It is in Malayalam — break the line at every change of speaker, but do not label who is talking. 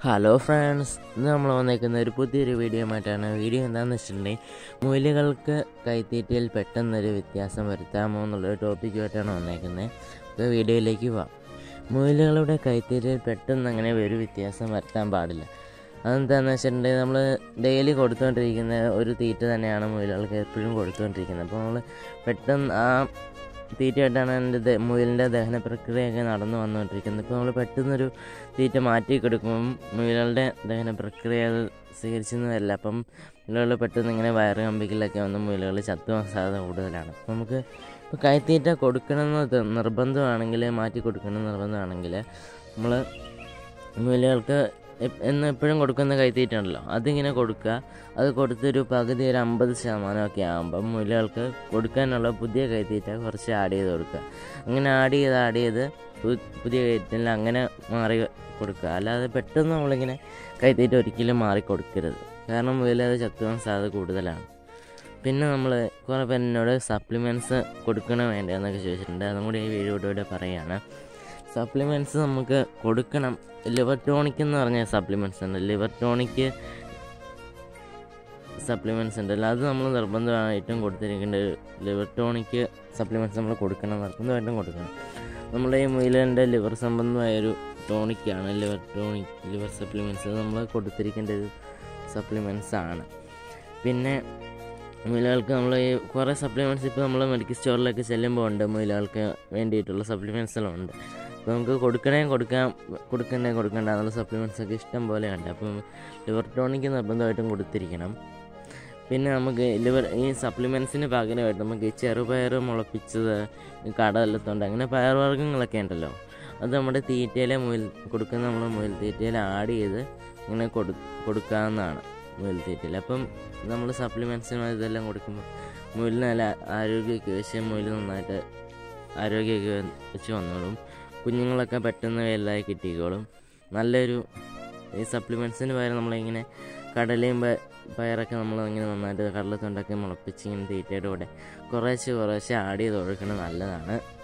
ഹലോ ഫ്രണ്ട്സ് ഇന്ന് നമ്മൾ വന്നേക്കുന്ന ഒരു പുതിയൊരു വീഡിയോ ആയിട്ടാണ് വീഡിയോ എന്താണെന്ന് വെച്ചിട്ടുണ്ടെങ്കിൽ മുയലുകൾക്ക് കൈത്തീറ്റയിൽ പെട്ടെന്നൊരു വ്യത്യാസം വരുത്താമോ എന്നുള്ളൊരു ടോപ്പിക്കുമായിട്ടാണ് വന്നേക്കുന്നത് നമുക്ക് വീഡിയോയിലേക്ക് പോവാം മുയലുകളുടെ കൈത്തീറ്റയിൽ പെട്ടെന്ന് അങ്ങനെ ഒരു വ്യത്യാസം വരുത്താൻ പാടില്ല അതെന്താണെന്ന് വെച്ചിട്ടുണ്ടെങ്കിൽ നമ്മൾ ഡെയിലി കൊടുത്തുകൊണ്ടിരിക്കുന്ന ഒരു തീറ്റ തന്നെയാണ് മുയലുകൾക്ക് എപ്പോഴും കൊടുത്തുകൊണ്ടിരിക്കുന്നത് അപ്പോൾ നമ്മൾ പെട്ടെന്ന് ആ തീറ്റയായിട്ടാണ് എൻ്റെ ദ- മുയലിൻ്റെ ദഹന പ്രക്രിയയൊക്കെ നടന്നു വന്നുകൊണ്ടിരിക്കുന്നത് ഇപ്പോൾ നമ്മൾ പെട്ടെന്നൊരു തീറ്റ മാറ്റി കൊടുക്കുമ്പം മുയലുകളുടെ ദഹന പ്രക്രിയ അത് സ്വീകരിച്ചെന്ന് വരില്ല അപ്പം മുയലുകൾ പെട്ടെന്ന് ഇങ്ങനെ വയറ് കമ്പിക്കലൊക്കെ വന്ന് മുയലുകൾ ചത്തുവാൻ സാധ്യത കൂടുതലാണ് അപ്പം നമുക്ക് ഇപ്പോൾ കൈത്തീറ്റ കൊടുക്കണമെന്ന് ത- നിർബന്ധമാണെങ്കിൽ മാറ്റി കൊടുക്കണം നിർബന്ധമാണെങ്കിൽ നമ്മൾ മുയലുകൾക്ക് എപ്- എന്ന് എപ്പോഴും കൊടുക്കുന്ന കൈത്തീറ്റ ഉണ്ടല്ലോ അതിങ്ങനെ കൊടുക്കുക അത് കൊടുത്തൊരു പകുതി ഒരു അമ്പത് ശതമാനമൊക്കെ ആകുമ്പം മുയലുകൾക്ക് കൊടുക്കാനുള്ള പുതിയ കൈത്തീറ്റ കുറച്ച് ആഡ് ചെയ്ത് കൊടുക്കുക അങ്ങനെ ആഡ് ചെയ്ത് ആഡ് ചെയ്ത് പു- പുതിയ കൈത്തീറ്റയിൽ അങ്ങനെ മാറി കൊടുക്കുക അല്ലാതെ പെട്ടെന്ന് നമ്മളിങ്ങനെ കൈത്തീറ്റ ഒരിക്കലും മാറി കൊടുക്കരുത് കാരണം മുയലത് ചത്തുവാൻ സാധ്യത കൂടുതലാണ് പിന്നെ നമ്മൾ കുറേ പേര് എന്നോട് സപ്ലിമെൻറ്റ്സ് കൊടുക്കണോ വേണ്ടതെന്നൊക്കെ ചോദിച്ചിട്ടുണ്ട് അതും കൂടി ഈ വീഡിയോയിലൂടെ പറയുകയാണ് സപ്ലിമെൻറ്റ്സ് നമുക്ക് കൊടുക്കണം ലിവർ ടോണിക് എന്ന് പറഞ്ഞ സപ്ലിമെൻറ്റ്സ് ഉണ്ട് ലിവർ ടോണിക്ക് സപ്ലിമെൻറ്റ്സ് ഉണ്ടല്ലോ അത് നമ്മൾ നിർബന്ധമായിട്ടും കൊടുത്തിരിക്കേണ്ട ഒരു ലിവർ ടോണിക്ക് സപ്ലിമെൻറ്റ്സ് നമ്മൾ കൊടുക്കണം നിർബന്ധമായിട്ടും കൊടുക്കണം നമ്മുടെ ഈ മുയലിൻ്റെ ലിവർ സംബന്ധമായൊരു ടോണിക്കാണ് ലിവർ ടോണിക് ലിവർ സപ്ലിമെൻറ്റ്സ് നമ്മൾ കൊടുത്തിരിക്കേണ്ട ഒരു സപ്ലിമെൻറ്റ്സ് ആണ് പിന്നെ മുയലുകൾക്ക് നമ്മൾ ഈ കുറേ സപ്ലിമെൻറ്റ്സ് ഇപ്പോൾ നമ്മൾ മെഡിക്കൽ സ്റ്റോറിലൊക്കെ ചെല്ലുമ്പോൾ ഉണ്ട് മുയലുകൾക്ക് വേണ്ടിയിട്ടുള്ള സപ്ലിമെൻറ്റ്സുകളുണ്ട് അപ്പോൾ നമുക്ക് കൊടുക്കണേ കൊടുക്കാം കൊടുക്കണ്ടേ കൊടുക്കണ്ട എന്നുള്ള സപ്ലിമെൻറ്റ്സ് ഒക്കെ ഇഷ്ടം പോലെ ഉണ്ട് അപ്പം ലിവർ ടോണിക്ക് നിർബന്ധമായിട്ടും കൊടുത്തിരിക്കണം പിന്നെ നമുക്ക് ലിവർ ഈ സപ്ലിമെൻറ്റ്സിന് പകരമായിട്ട് നമുക്ക് ഈ ചെറുപയർ മുളപ്പിച്ചത് ഈ കടലത്തുണ്ട് അങ്ങനെ പയർവർഗ്ഗങ്ങളൊക്കെ ഉണ്ടല്ലോ അത് നമ്മുടെ തീറ്റയിലെ മുയൽ കൊടുക്കുന്ന നമ്മൾ മുയൽ തീറ്റയിൽ ആഡ് ചെയ്ത് ഇങ്ങനെ കൊടു കൊടുക്കാവുന്നതാണ് മുയൽ തീറ്റയിൽ അപ്പം നമ്മൾ സപ്ലിമെൻറ്റ്സിനും ഇതെല്ലാം കൊടുക്കുമ്പോൾ മുയലിന് നല്ല ആരോഗ്യമൊക്കെ വെച്ച് മുയൽ നന്നായിട്ട് ആരോഗ്യമൊക്കെ വെച്ച് വന്നോളും കുഞ്ഞുങ്ങളൊക്കെ പെട്ടെന്ന് വലുതായി കിട്ടിക്കോളും നല്ലൊരു ഈ സപ്ലിമെൻറ്റ്സിന് പകരം നമ്മളിങ്ങനെ കടലയും പ- പയറൊക്കെ നമ്മൾ ഇങ്ങനെ നന്നായിട്ട് കടലത്തുണ്ടൊക്കെ മുളപ്പിച്ച് ഇങ്ങനെ തീറ്റയുടെ കൂടെ കുറേശ്ശെ കുറേശ്ശെ ആഡ് ചെയ്ത് കൊടുക്കുന്നത് നല്ലതാണ്